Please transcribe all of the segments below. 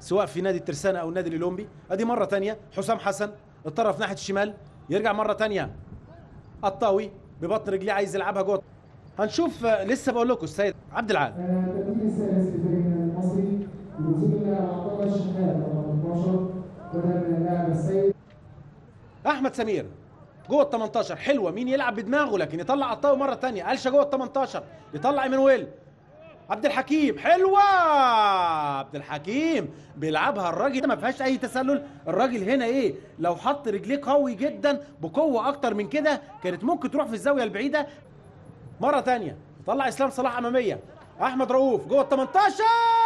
سواء في نادي الترسانة او النادي الاولمبي ادي مرة تانية حسام حسن اتطرف ناحية الشمال يرجع مرة تانية الطاوي ببطن رجليه عايز يلعبها جوه هنشوف آه، لسه بقول لكم السيد عبد العال الترتيب السادس للفريق المصري بوجود اللاعب عبد الله الشحات رقم 12 بدل من اللاعب السيد احمد سمير جوه ال 18 حلوه مين يلعب بدماغه لكن يطلع الطاوي مره ثانيه قلشه جوه ال 18 يطلع ايمانويل عبد الحكيم حلوه عبد الحكيم بيلعبها الراجل ما فيهاش اي تسلل الراجل هنا ايه لو حط رجليه قوي جدا بقوه اكتر من كده كانت ممكن تروح في الزاويه البعيده مره ثانيه طلع اسلام صلاح اماميه احمد رؤوف جوه ال 18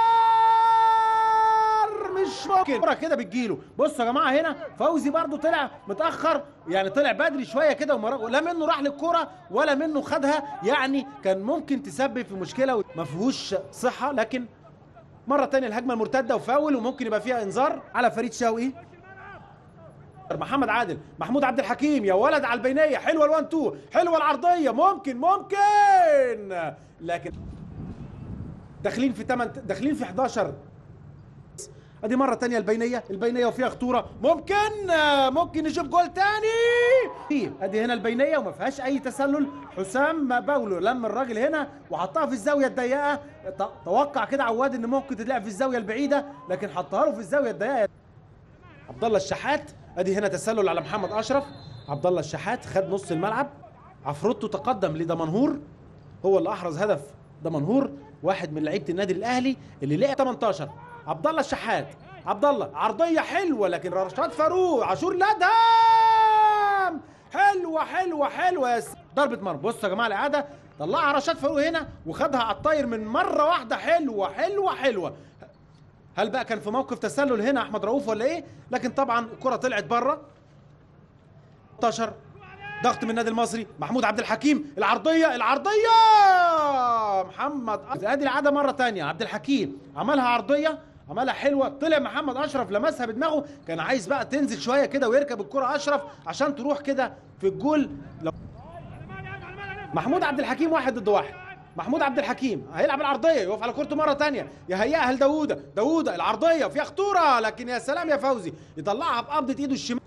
مش ممكن كرة كده بتجيله بصوا يا جماعه هنا فوزي برضو طلع متاخر يعني طلع بدري شويه كده ومر... لا منه راح للكرة ولا منه خدها يعني كان ممكن تسبب في مشكله ما فيهوش صحه لكن مره تانية الهجمه المرتده وفاول وممكن يبقى فيها انذار على فريد شوقي محمد عادل محمود عبد الحكيم يا ولد على البينيه حلوه الوان تو حلوه العرضيه ممكن ممكن لكن داخلين في 8 داخلين في 11 ادي مره تانية البينيه البينيه وفيها خطوره ممكن آه، ممكن نشوف جول تاني ادي هنا البينيه وما فيهاش اي تسلل حسام باولو لم الراجل هنا وحطها في الزاويه الضيقه ت- توقع كده عواد ان ممكن تتلعب في الزاويه البعيده لكن حطها له في الزاويه الضيقه عبد الله الشحات ادي هنا تسلل على محمد اشرف عبد الله الشحات خد نص الملعب عفروتو تقدم لدمنهور هو اللي احرز هدف دمنهور واحد من لعيبه النادي الاهلي اللي لعب 18 عبد الله الشحات عبد الله عرضيه حلوه لكن رشاد فاروق عاشور لدهم حلوه حلوه حلوه يا س- ضربه مرمى بصوا يا جماعه الاعاده طلعها رشاد فاروق هنا وخدها على الطاير من مره واحده حلوه حلوه حلوه هل بقى كان في موقف تسلل هنا احمد رؤوف ولا ايه لكن طبعا الكره طلعت بره 16 ضغط من النادي المصري محمود عبد الحكيم العرضيه العرضيه محمد ادي العاده مره تانية عبد الحكيم عملها عرضيه عملها حلوه طلع محمد اشرف لمسها بدماغه كان عايز بقى تنزل شويه كده ويركب الكره اشرف عشان تروح كده في الجول لو محمود عبد الحكيم واحد ضد واحد محمود عبد الحكيم هيلعب العرضيه يقف على كورته مره تانية يهيئها لداوودة داوودة العرضيه فيها خطوره لكن يا سلام يا فوزي يطلعها بقبضه ايده الشمال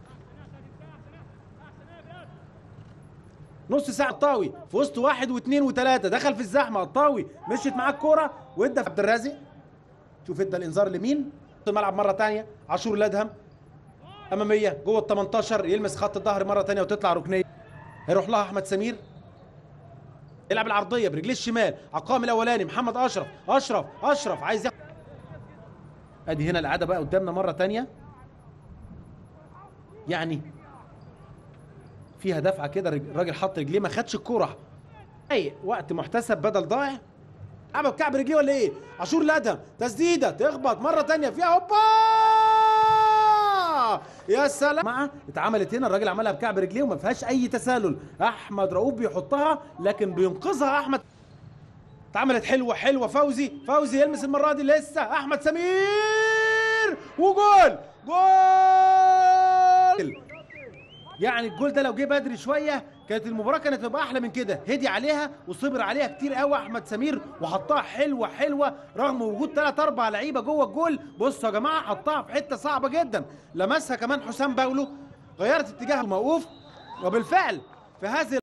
نص ساعة الطاوي في وسط واحد واثنين وثلاثة دخل في الزحمة الطاوي مشيت معاه الكورة وادى عبد الرازق شوف ادى الانذار لمين في الملعب مرة تانية عاشور لادهم أمامية جوه ال 18 يلمس خط الظهر مرة تانية وتطلع ركنية هيروح لها أحمد سمير يلعب العرضية برجليه الشمال على القائم الأولاني محمد أشرف أشرف أشرف عايز ياخد أدي هنا الإعادة بقى قدامنا مرة تانية يعني فيها دفعه كده الرج- الراجل حط رجليه ما خدش الكوره اي وقت محتسب بدل ضايع لعبها بكعب رجليه ولا ايه عاشور لادهم تسديده تخبط مره تانية فيها هوبا يا سلام مع اتعملت هنا الراجل عملها بكعب رجليه وما فيهاش اي تسلل احمد رؤوف بيحطها لكن بينقذها احمد اتعملت حلوه حلوه فوزي فوزي يلمس المره دي لسه احمد سمير وجول جول يعني الجول ده لو جه بدري شويه كانت المباراه كانت هتبقى احلى من كده هدي عليها وصبر عليها كتير قوي احمد سمير وحطها حلوه حلوه رغم وجود ثلاث اربع لعيبه جوه الجول بصوا يا جماعه حطها في حته صعبه جدا لمسها كمان حسام باولو غيرت اتجاه الموقوف وبالفعل في هذه